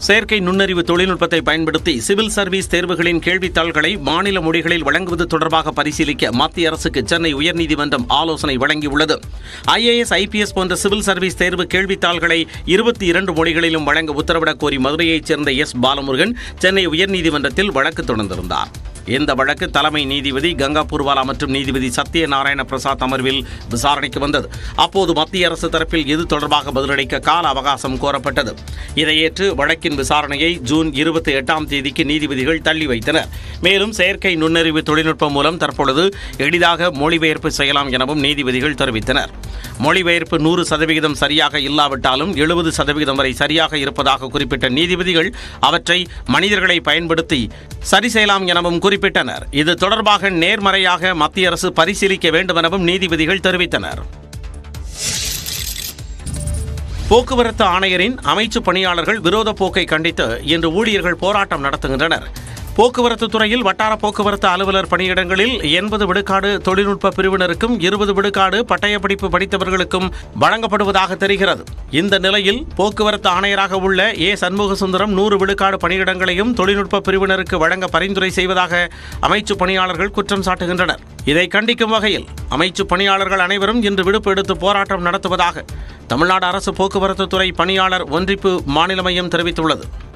செயற்கை நுண்ணறிவு தொழில்நுட்பத்தை பயன்படுத்தி சிவில் சர்வீஸ் தேர்வுகளின் கேள்வித்தாள்களை மாநில மொழிகளில் வழங்குவது தொடர்பாக பரிசீலிக்க மத்திய அரசுக்கு சென்னை உயர்நீதிமன்றம் ஆலோசனை வழங்கியுள்ளது ஐஏஎஸ் ஐபிஎஸ் போன்ற சிவில் சர்வீஸ் தேர்வு கேள்வித்தாள்களை இருபத்தி இரண்டு மொழிகளிலும் வழங்க உத்தரவிடக் கோரி மதுரையைச் சேர்ந்த எஸ் பாலமுருகன் சென்னை உயர்நீதிமன்றத்தில் வழக்கு தொடர்ந்திருந்தார் இந்த வழக்கு தலைமை நீதிபதி கங்கா பூர்வாலா மற்றும் நீதிபதி சத்யநாராயண பிரசாத் அமர்வில் விசாரணைக்கு வந்தது அப்போது மத்திய அரசு தரப்பில் இது தொடர்பாக பதிலளிக்க கால அவகாசம் கோரப்பட்டது இதையேற்று வழக்கின் விசாரணையை ஜூன் இருபத்தி எட்டாம் தேதிக்கு நீதிபதிகள் தள்ளி வைத்தனர் மேலும் செயற்கை நுண்ணறிவு தொழில்நுட்பம் மூலம் தற்பொழுது எளிதாக மொழிபெயர்ப்பு செய்யலாம் எனவும் நீதிபதிகள் தெரிவித்தனர் மொழிபெயர்ப்பு நூறு சதவிகிதம் சரியாக இல்லாவிட்டாலும் எழுபது சதவிகிதம் வரை சரியாக இருப்பதாக குறிப்பிட்ட நீதிபதிகள் அவற்றை மனிதர்களை பயன்படுத்தி சரி செய்யலாம் எனவும் குறிப்பிட்டனர் இது தொடர்பாக நேர்மறையாக மத்திய அரசு பரிசீலிக்க வேண்டும் எனவும் நீதிபதிகள் தெரிவித்தனர் போக்குவரத்து ஆணையரின் அமைச்சு பணியாளர்கள் விரோத போக்கை கண்டித்து இன்று ஊழியர்கள் போராட்டம் நடத்துகின்றனர் போக்குவரத்து துறையில் வட்டார போக்குவரத்து அலுவலர் பணியிடங்களில் எண்பது விழுக்காடு தொழில்நுட்ப பிரிவினருக்கும் இருபது விழுக்காடு பட்டயப்படிப்பு படித்தவர்களுக்கும் வழங்கப்படுவதாக தெரிகிறது இந்த நிலையில் போக்குவரத்து ஆணையராக உள்ள ஏ சண்முகசுந்தரம் நூறு விழுக்காடு பணியிடங்களையும் தொழில்நுட்ப பிரிவினருக்கு வழங்க பரிந்துரை செய்வதாக அமைச்சு பணியாளர்கள் குற்றம் சாட்டுகின்றனர் இதை கண்டிக்கும் வகையில் அமைச்சு பணியாளர்கள் அனைவரும் இன்று விடுப்பு எடுத்து போராட்டம் நடத்துவதாக தமிழ்நாடு அரசு போக்குவரத்து துறை பணியாளர் ஒன்றிப்பு மாநில மையம் தெரிவித்துள்ளது